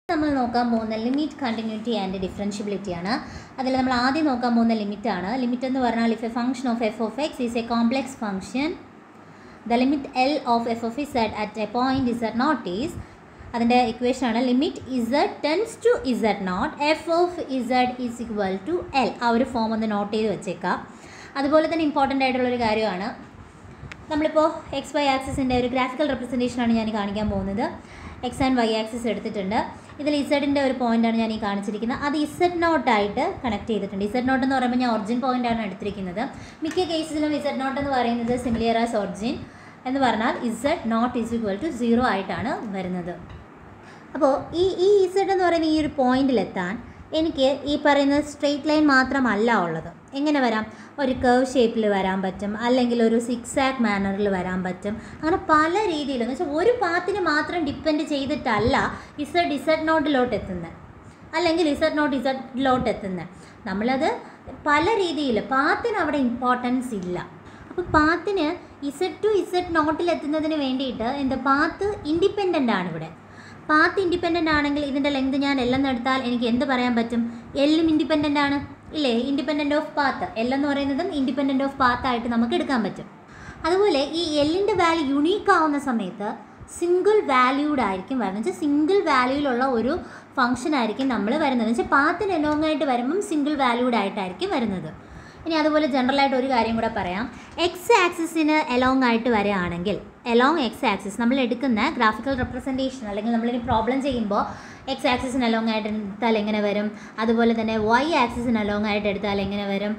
നമ്മൾ നോക്കാൻ പോകുന്ന ലിമിറ്റ് കണ്ടിന്യൂറ്റി ആൻഡ് ഡിഫറൻഷ്യബിലിറ്റി ആണ് അതിൽ നമ്മൾ ആദ്യം നോക്കാൻ പോകുന്ന ലിമിറ്റ് ആണ് ലിമിറ്റ് എന്ന് പറഞ്ഞാൽ if a function of F of X is a complex function the limit L of F of Z at a point Z naught is അതിൻ്റെ ഇക്വേഷൻ ആണ് limit Z tends to Z naught F of Z is equal to L ആ ഒരു form ഒന്ന് not ചെയ്ത് വെച്ചേക്കാം അതുപോലെ തന്നെ important ആയിട്ടുള്ളൊരു കാര്യമാണ് നമ്മളിപ്പോൾ എക്സ് വൈ ആക്സിസിൻ്റെ ഒരു ഗ്രാഫിക്കൽ റെപ്രസെൻറ്റേഷനാണ് ഞാൻ കാണിക്കാൻ പോകുന്നത് എക്സ് ആൻഡ് വൈ ആക്സിസ് എടുത്തിട്ടുണ്ട് ഇതിൽ ഇസഡിൻ്റെ ഒരു പോയിൻ്റാണ് ഞാൻ ഈ കാണിച്ചിരിക്കുന്നത് അത് ഇസഡ് നോട്ടായിട്ട് കണക്ട് ചെയ്തിട്ടുണ്ട് ഇസഡ് നോട്ട് എന്ന് പറയുമ്പോൾ ഞാൻ ഒറിജിൻ പോയിൻ്റാണ് എടുത്തിരിക്കുന്നത് മിക്ക കേസിലും ഇസഡ് നോട്ട് എന്ന് പറയുന്നത് സിമിലിയർ ആസ് ഒറിജിൻ എന്ന് പറഞ്ഞാൽ Z naught is equal to zero ആയിട്ടാണ് വരുന്നത് അപ്പോൾ ഈ ഈ ഇസഡ് എന്ന് പറയുന്ന ഈ ഒരു പോയിന്റിലെത്താൻ എനിക്ക് ഈ പറയുന്ന സ്ട്രെയിറ്റ് ലൈൻ മാത്രമല്ല ഉള്ളത് എങ്ങനെ വരാം ഒരു കേവ് ഷേപ്പിൽ വരാൻ പറ്റും അല്ലെങ്കിൽ ഒരു സിക്സ് ആക്ക് മാനറിൽ വരാൻ പറ്റും അങ്ങനെ പല രീതിയിൽ എന്ന് വെച്ചാൽ ഒരു പാത്തിന് മാത്രം ഡിപ്പെൻഡ് ചെയ്തിട്ടല്ല ഇസഡ് ഇസഡ് നോട്ടിലോട്ട് എത്തുന്നത് അല്ലെങ്കിൽ ഇസഡ് നോട്ട് ഇസഡിലോട്ട് എത്തുന്നത് നമ്മളത് പല രീതിയിൽ പാത്തിന് അവിടെ ഇമ്പോർട്ടൻസ് ഇല്ല അപ്പോൾ പാത്തിന് ഇസഡ് ടു ഇസഡ് നോട്ടിൽ എത്തുന്നതിന് വേണ്ടിയിട്ട് എന്താ പാത്ത് ഇൻഡിപെൻഡൻ്റ് ആണ് ഇവിടെ പാത്ത് ഇൻഡിപെൻഡൻ്റ് ആണെങ്കിൽ ഇതിൻ്റെ ലെങ്ത് ഞാൻ എല്ലെന്ന് എടുത്താൽ എനിക്ക് എന്ത് പറയാൻ പറ്റും എല്ലും ഇൻഡിപെൻഡൻ്റ് ആണ് ഇല്ലേ ഇൻഡിപെൻഡൻ്റ് ഓഫ് പാത്ത് എല്ലെന്ന് പറയുന്നതും ഇൻഡിപെൻഡൻ്റ് ഓഫ് പാത്ത് ആയിട്ട് നമുക്ക് എടുക്കാൻ പറ്റും അതുപോലെ ഈ എല്ലിൻ്റെ വാല്യൂ യുണീക്ക് ആവുന്ന സമയത്ത് സിംഗിൾ വാല്യൂഡ് ആയിരിക്കും വരുന്നത് വെച്ചാൽ സിംഗിൾ വാല്യൂയിലുള്ള ഒരു ഫംഗ്ഷൻ ആയിരിക്കും നമ്മൾ വരുന്നത് വെച്ചാൽ പാത്തിന് എലോങ് ആയിട്ട് വരുമ്പം സിംഗിൾ വാല്യൂഡ് ആയിട്ടായിരിക്കും വരുന്നത് ഇനി അതുപോലെ ജനറലായിട്ട് ഒരു കാര്യം കൂടെ പറയാം എക്സ് ആക്സിസിന് എലോങ് ആയിട്ട് വരികയാണെങ്കിൽ എലോങ് എക്സ് ആക്സിസ് നമ്മൾ എടുക്കുന്ന ഗ്രാഫിക്കൽ റെപ്രസെൻറ്റേഷൻ അല്ലെങ്കിൽ നമ്മളിനി പ്രോബ്ലം ചെയ്യുമ്പോൾ എക്സ് ആക്സിസിന് അലോങ് ആയിട്ട് എടുത്താൽ എങ്ങനെ വരും അതുപോലെ തന്നെ വൈ ആക്സിസിന് അലോങ് ആയിട്ട് എടുത്താൽ എങ്ങനെ വരും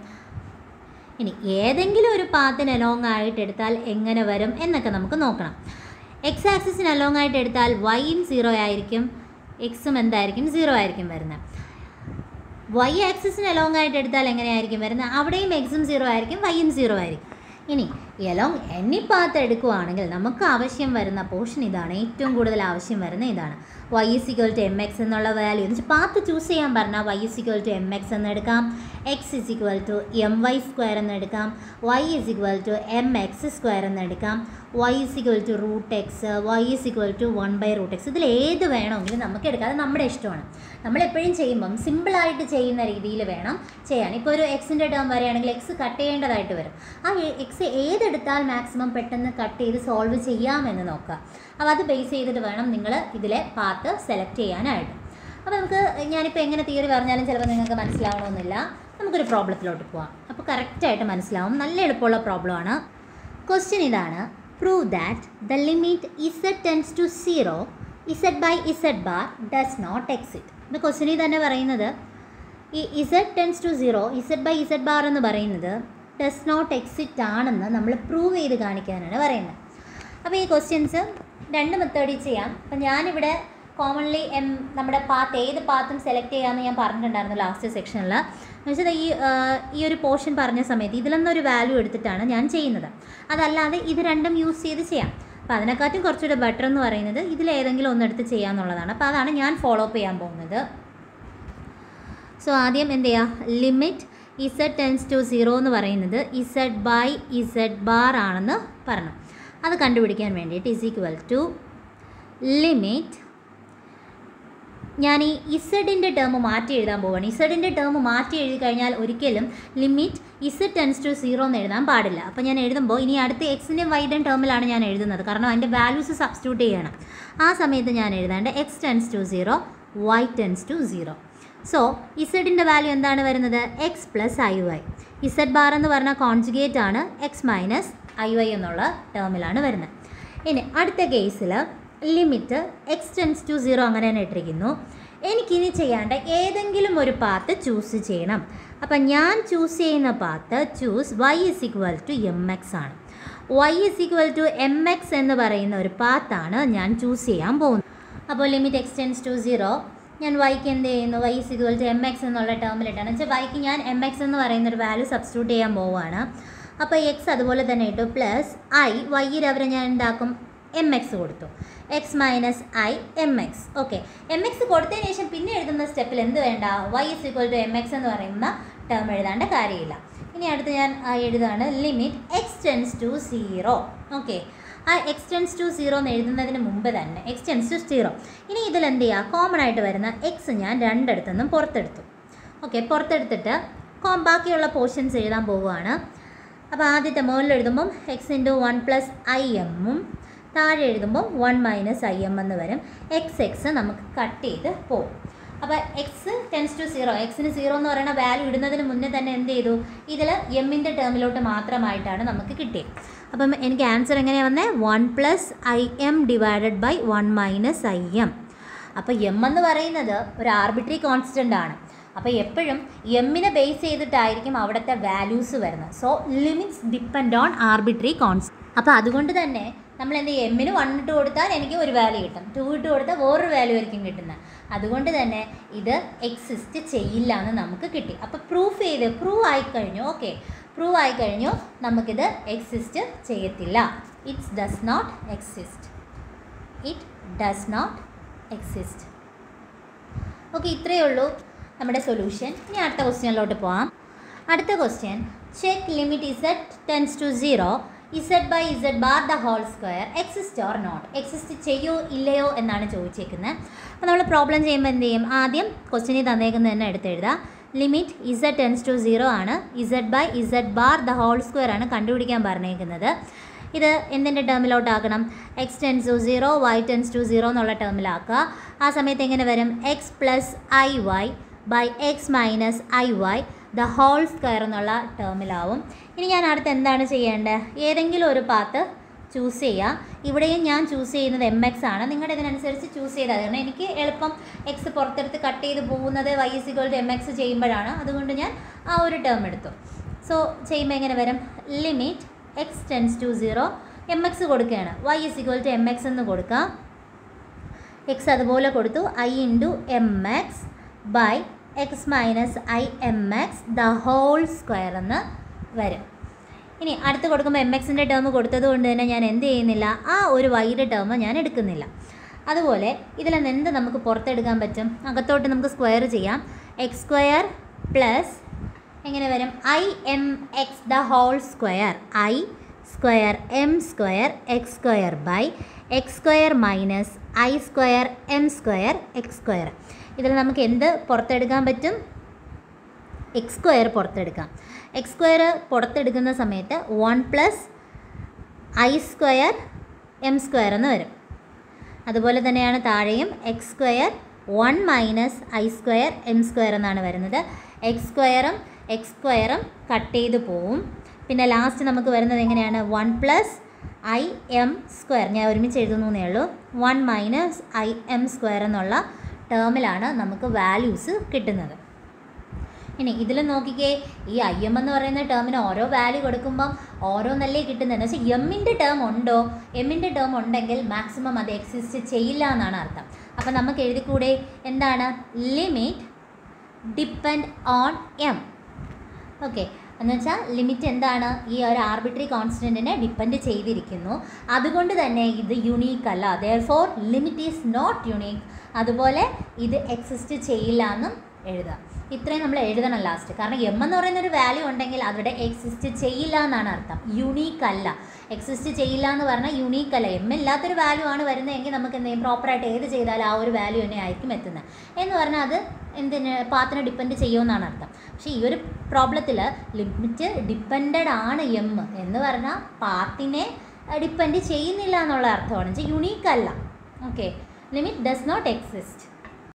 ഇനി ഏതെങ്കിലും ഒരു പാത്തിന് അലോങ് ആയിട്ട് എടുത്താൽ എങ്ങനെ വരും എന്നൊക്കെ നമുക്ക് നോക്കണം എക്സ് ആക്സിസിന് അലോങ് ആയിട്ട് എടുത്താൽ വൈയും സീറോ ആയിരിക്കും എക്സും എന്തായിരിക്കും സീറോ ആയിരിക്കും വരുന്നത് വൈ ആക്സിസിന് അലോങ് ആയിട്ട് എടുത്താൽ എങ്ങനെയായിരിക്കും വരുന്നത് അവിടെയും എക്സും സീറോ ആയിരിക്കും വൈയും സീറോ ആയിരിക്കും ഇനി എലോങ് എനി പാത്ത് എടുക്കുവാണെങ്കിൽ നമുക്ക് ആവശ്യം വരുന്ന പോർഷൻ ഇതാണ് ഏറ്റവും കൂടുതൽ ആവശ്യം വരുന്ന ഇതാണ് Y is equal to M X എന്നുള്ള വാല്യൂ എന്ന് വെച്ചാൽ പാത്ത് ചൂസ് ചെയ്യാൻ പറഞ്ഞാൽ Y is equal to M X എന്ന് എടുക്കാം X is equal to M Y square എന്ന് എടുക്കാം Y is equal to M X square എന്ന് എടുക്കാം Y is equal to root X Y is equal to one by root X ഇതിൽ ഏത് വേണമെങ്കിലും നമുക്ക് എടുക്കാം അത് നമ്മുടെ ഇഷ്ടമാണ് നമ്മളെപ്പോഴും ചെയ്യുമ്പം സിമ്പിളായിട്ട് ചെയ്യുന്ന രീതിയിൽ വേണം ചെയ്യാൻ ഇപ്പോൾ ഒരു എക്സിൻ്റെ ടേം വരികയാണെങ്കിൽ എക്സ് കട്ട് ചെയ്യേണ്ടതായിട്ട് വരും ആ എക്സ് ഏതെടുത്താൽ മാക്സിമം പെട്ടെന്ന് കട്ട് ചെയ്ത് സോൾവ് ചെയ്യാമെന്ന് നോക്കുക അപ്പോൾ അത് ബേസ് ചെയ്തിട്ട് വേണം നിങ്ങൾ ഇതിലെ പാത്ത് സെലക്ട് ചെയ്യാനായിട്ട് അപ്പോൾ നമുക്ക് ഞാനിപ്പോൾ എങ്ങനെ തിയറി പറഞ്ഞാലും ചിലപ്പോൾ നിങ്ങൾക്ക് മനസ്സിലാവണമെന്നില്ല നമുക്കൊരു പ്രോബ്ലത്തിലോട്ട് പോവാം അപ്പോൾ കറക്റ്റായിട്ട് മനസ്സിലാവും നല്ല എളുപ്പമുള്ള പ്രോബ്ലമാണ് ക്വസ്റ്റ്യൻ ഇതാണ് prove that the limit Z tends to zero Z by Z bar does not exist ഇത് ക്വസ്റ്റ്യനിൽ തന്നെ പറയുന്നത് ഈ Z tends to zero Z by Z bar എന്ന് പറയുന്നത് ഡസ് നോട്ട് എക്സിറ്റ് ആണെന്ന് നമ്മൾ പ്രൂവ് ചെയ്ത് കാണിക്കാനാണ് പറയുന്നത് അപ്പോൾ ഈ ക്വസ്റ്റ്യൻസ് രണ്ട് മെത്തേഡിൽ ചെയ്യാം അപ്പം ഞാനിവിടെ കോമൺലി എം നമ്മുടെ പാത്ത് ഏത് പാത്തും സെലക്ട് ചെയ്യാമെന്ന് ഞാൻ പറഞ്ഞിട്ടുണ്ടായിരുന്നു ലാസ്റ്റ് സെക്ഷനിൽ എന്നുവെച്ചാൽ ഈ ഈ ഒരു പോർഷൻ പറഞ്ഞ സമയത്ത് ഇതിലൊന്നൊരു വാല്യൂ എടുത്തിട്ടാണ് ഞാൻ ചെയ്യുന്നത് അതല്ലാതെ ഇത് രണ്ടും യൂസ് ചെയ്ത് ചെയ്യാം അപ്പോൾ അതിനെക്കാട്ടും കുറച്ചുകൂടെ ബെറ്റർ എന്ന് പറയുന്നത് ഇതിലേതെങ്കിലും ഒന്നെടുത്ത് ചെയ്യാമെന്നുള്ളതാണ് അപ്പോൾ അതാണ് ഞാൻ ഫോളോ അപ്പ് ചെയ്യാൻ പോകുന്നത് സോ ആദ്യം എന്ത് ചെയ്യുക limit Z tends to zero എന്ന് പറയുന്നത് ഇസഡ് ബൈ ഇസഡ് ബാർ ആണെന്ന് പറഞ്ഞു അത് കണ്ടുപിടിക്കാൻ വേണ്ടിയിട്ട് ഇസ് ഈക്വൽ ടു ലിമിറ്റ് ഞാൻ ഈ ഇസഡിൻ്റെ ടേം മാറ്റി എഴുതാൻ പോവുകയാണ് ഇസഡിൻ്റെ ടേം മാറ്റി എഴുതി കഴിഞ്ഞാൽ ഒരിക്കലും limit Z tends to zero എന്ന് എഴുതാൻ പാടില്ല അപ്പോൾ ഞാൻ എഴുതുമ്പോൾ ഇനി അടുത്ത എക്സിൻ്റെയും വൈഡൻ ടേമിലാണ് ഞാൻ എഴുതുന്നത് കാരണം അതിൻ്റെ വാല്യൂസ് സബ്സ്റ്റിറ്റ്യൂട്ട് ചെയ്യണം ആ സമയത്ത് ഞാൻ എഴുതേണ്ട X tends to zero Y tends to zero so ഇസഡിൻ്റെ വാല്യൂ എന്താണ് വരുന്നത് X plus I Y Z bar എന്ന് പറഞ്ഞാൽ കോൺജുഗേറ്റ് ആണ് എക്സ് മൈനസ് ഐ വൈ എന്നുള്ള ടേമിലാണ് വരുന്നത് ഇനി അടുത്ത കേസിൽ limit X tends to zero അങ്ങനെ തന്നെ ഇട്ടിരിക്കുന്നു എനിക്കിനി ചെയ്യേണ്ട ഏതെങ്കിലും ഒരു പാത്ത് ചൂസ് ചെയ്യണം അപ്പം ഞാൻ ചൂസ് ചെയ്യുന്ന path choose Y is equal to M X ആണ് Y is equal to M X എന്ന് പറയുന്ന ഒരു പാത്താണ് ഞാൻ ചൂസ് ചെയ്യാൻ പോകുന്നത് അപ്പോൾ limit X tends to zero ഞാൻ വൈക്ക് എന്ത് ചെയ്യുന്നു Y is equal to M X എന്നുള്ള ടേമിലിട്ടാണ് വെച്ചാൽ വൈക്ക് ഞാൻ എം എക്സ് എന്ന് പറയുന്ന ഒരു വാല്യൂ സബ്സ്റ്റിറ്റ്യൂട്ട് ചെയ്യാൻ പോവുകയാണ് അപ്പോൾ എക്സ് അതുപോലെ തന്നെ ഇട്ടു പ്ലസ് ഐ വൈയിൽ അവരെ ഞാൻ എന്താക്കും എം എക്സ് കൊടുത്തു X minus I M X okay M X കൊടുത്തതിന് ശേഷം പിന്നെ എഴുതുന്ന സ്റ്റെപ്പിൽ എന്ത് വേണ്ട Y is equal to M X എന്ന് പറയുന്ന ടേം എഴുതാണ്ട് കാര്യമില്ല ഇനി അടുത്ത് ഞാൻ ആ എഴുതാണ് limit X tends to zero okay ആ എക്സ് ടെൻസ് ടു സീറോ എന്ന് എഴുതുന്നതിന് മുമ്പ് തന്നെ എക്സ് ടെൻസ് ടു സീറോ ഇനി ഇതിൽ എന്ത് ചെയ്യുക കോമൺ ആയിട്ട് വരുന്ന എക്സ് ഞാൻ രണ്ടിടത്തുനിന്നും പുറത്തെടുത്തു ഓക്കെ പുറത്തെടുത്തിട്ട് കോം ബാക്കിയുള്ള പോർഷൻസ് എഴുതാൻ പോവുകയാണ് അപ്പോൾ ആദ്യത്തെ മുകളിൽ എഴുതുമ്പം X into one plus I എമ്മും താഴെ എഴുതുമ്പം വൺ മൈനസ് ഐ എം എന്ന് വരും എക്സ് എക്സ് നമുക്ക് കട്ട് ചെയ്ത് പോകും അപ്പോൾ എക്സ് ടെൻസ് ടു സീറോ എക്സിന് സീറോ എന്ന് പറയുന്ന വാല്യൂ ഇടുന്നതിന് മുന്നേ തന്നെ എന്ത് ചെയ്തു ഇതിൽ എമ്മിൻ്റെ ടേമിലോട്ട് മാത്രമായിട്ടാണ് നമുക്ക് കിട്ടിയത് അപ്പം എനിക്ക് ആൻസർ എങ്ങനെയാണ് വന്നത് one plus I M divided by one minus I M അപ്പോൾ എം എന്ന് പറയുന്നത് ഒരു ആർബിട്രറി കോൺസ്റ്റൻ്റ് ആണ് അപ്പോൾ എപ്പോഴും എമ്മിനെ ബേസ് ചെയ്തിട്ടായിരിക്കും അവിടുത്തെ വാല്യൂസ് വരുന്നത് so limits depend on arbitrary constant അപ്പോൾ അതുകൊണ്ട് തന്നെ നമ്മൾ എന്ത് ചെയ്യും എമ്മിന് വൺ ഇട്ട് കൊടുത്താൽ എനിക്ക് ഒരു വാല്യൂ കിട്ടും ടു ഇട്ട് കൊടുത്താൽ വേറൊരു വാല്യൂ ആയിരിക്കും കിട്ടുന്നത് അതുകൊണ്ട് തന്നെ ഇത് എക്സിസ്റ്റ് ചെയ്യില്ല എന്ന് നമുക്ക് കിട്ടി അപ്പോൾ പ്രൂഫ് ചെയ്ത് പ്രൂവ് ആയിക്കഴിഞ്ഞു ഓക്കെ പ്രൂവ് ആയിക്കഴിഞ്ഞു നമുക്കിത് എക്സിസ്റ്റ് ചെയ്യത്തില്ല it's does not exist it does not exist okay ഇത്രയേ ഉള്ളൂ നമ്മുടെ സൊല്യൂഷൻ ഇനി അടുത്ത ക്വസ്റ്റ്യനിലോട്ട് പോവാം അടുത്ത question check limit Z tends to zero Z by Z bar the whole square exist or not exist ചെയ്യോ ഇല്ലയോ എന്നാണ് ചോദിച്ചേക്കുന്നത് അപ്പോൾ നമ്മൾ പ്രോബ്ലം ചെയ്യുമ്പോൾ എന്ത് ചെയ്യും ആദ്യം ക്വസ്റ്റ്യനിൽ തന്നേക്കുന്നത് തന്നെ എടുത്തെഴുതാം limit Z tends to zero ആണ് Z by Z bar the whole square ആണ് കണ്ടുപിടിക്കാൻ പറഞ്ഞേക്കുന്നത് ഇത് എന്തിൻ്റെ ടേമിലോട്ടാക്കണം X tends to zero Y tends to zero എന്നുള്ള ടേമിലാക്കുക ആ സമയത്ത് എങ്ങനെ വരും X plus I Y by X minus I Y the whole square എന്നുള്ള ടേമിലാവും ഇനി ഞാൻ അടുത്ത് എന്താണ് ചെയ്യേണ്ടത് ഏതെങ്കിലും ഒരു പാത്ത് ചൂസ് ചെയ്യുക ഇവിടെയും ഞാൻ ചൂസ് ചെയ്യുന്നത് എം എക്സ് ആണ് നിങ്ങളുടെ ഇതിനനുസരിച്ച് ചൂസ് ചെയ്താൽ കാരണം എനിക്ക് എളുപ്പം എക്സ് പുറത്തെടുത്ത് കട്ട് ചെയ്ത് പോകുന്നത് Y is equal to M X ചെയ്യുമ്പോഴാണ് അതുകൊണ്ട് ഞാൻ ആ ഒരു ടേം എടുത്തു സോ ചെയ്യുമ്പോൾ എങ്ങനെ വരും limit X tends to zero M X കൊടുക്കുകയാണ് Y is equal to M X എന്ന് കൊടുക്കാം എക്സ് അതുപോലെ കൊടുത്തു I into M X by X minus I M X the whole square എന്ന് വരും ഇനി അടുത്ത് കൊടുക്കുമ്പോൾ എം എക്സിൻ്റെ ടേം കൊടുത്തത് കൊണ്ട് തന്നെ ഞാൻ എന്ത് ചെയ്യുന്നില്ല ആ ഒരു വൈയുടെ ടേം ഞാൻ എടുക്കുന്നില്ല അതുപോലെ ഇതിൽ നിന്ന് എന്ത് നമുക്ക് പുറത്തെടുക്കാൻ പറ്റും അകത്തോട്ട് നമുക്ക് സ്ക്വയർ ചെയ്യാം എക്സ് സ്ക്വയർ പ്ലസ് എങ്ങനെ വരും I M X the whole square I square M square X square by X square minus I square M square X square ഇതിൽ നമുക്ക് എന്ത് പുറത്തെടുക്കാൻ പറ്റും എക്സ് സ്ക്വയർ പുറത്തെടുക്കാം എക്സ് സ്ക്വയർ പുറത്തെടുക്കുന്ന സമയത്ത് one plus I square M square എന്ന് വരും അതുപോലെ തന്നെയാണ് താഴെയും X square one minus I square M square എന്നാണ് വരുന്നത് എക്സ് സ്ക്വയറും എക്സ് സ്ക്വയറും കട്ട് ചെയ്ത് പോവും പിന്നെ ലാസ്റ്റ് നമുക്ക് വരുന്നത് എങ്ങനെയാണ് one plus I M square ഞാൻ ഒരുമിച്ച് എഴുതുന്നു എന്നേ ഉള്ളൂ one minus I M square എന്നുള്ള ടേമിലാണ് നമുക്ക് വാല്യൂസ് കിട്ടുന്നത് ഇനി ഇതിൽ നോക്കിക്കേ ഈ ഐ എം എന്ന് പറയുന്ന ടേമിന് ഓരോ വാല്യൂ കൊടുക്കുമ്പം ഓരോന്നല്ലേ കിട്ടുന്നത് എന്ന് വെച്ചാൽ എമ്മിൻ്റെ ടേം ഉണ്ടോ എമ്മിൻ്റെ ടേം ഉണ്ടെങ്കിൽ മാക്സിമം അത് എക്സിസ്റ്റ് ചെയ്യില്ല എന്നാണ് അർത്ഥം അപ്പം നമുക്ക് എഴുതിക്കൂടെ എന്താണ് limit depend on M okay എന്ന് വെച്ചാൽ ലിമിറ്റ് എന്താണ് ഈ ഒരു ആർബിട്രറി കോൺസ്റ്റൻറ്റിനെ ഡിപ്പെൻഡ് ചെയ്തിരിക്കുന്നു അതുകൊണ്ട് തന്നെ ഇത് യുണീക്ക് അല്ല therefore limit is not unique അതുപോലെ ഇത് എക്സിസ്റ്റ് ചെയ്യില്ല എന്നും എഴുതാം ഇത്രയും നമ്മൾ എഴുതണം ലാസ്റ്റ് കാരണം എം എന്ന് പറയുന്ന ഒരു വാല്യൂ ഉണ്ടെങ്കിൽ അവിടെ എക്സിസ്റ്റ് ചെയ്യില്ല എന്നാണ് അർത്ഥം യുണീക്ക് അല്ല എക്സിസ്റ്റ് ചെയ്യില്ല എന്ന് പറഞ്ഞാൽ യുണീക്ക് അല്ല എം ഇല്ലാത്തൊരു വാല്യൂ ആണ് വരുന്നതെങ്കിൽ നമുക്ക് എന്തെങ്കിലും പ്രോപ്പറായിട്ട് ഏത് ചെയ്താലും ആ ഒരു വാല്യൂ തന്നെ ആയിരിക്കും എത്തുന്നത് എന്ന് പറഞ്ഞാൽ അത് എന്തിന് പാത്തിനെ ഡിപ്പെൻഡ് ചെയ്യുമെന്നാണ് അർത്ഥം പക്ഷേ ഈ ഒരു പ്രോബ്ലത്തിൽ ലിമിറ്റ് ഡിപ്പെൻഡഡ് ആണ് എം എന്ന് പറഞ്ഞാൽ പാത്തിനെ ഡിപ്പെൻഡ് ചെയ്യുന്നില്ല എന്നുള്ള അർത്ഥമാണ് വെച്ചാൽ യുണീക്ക് അല്ല okay limit does not exist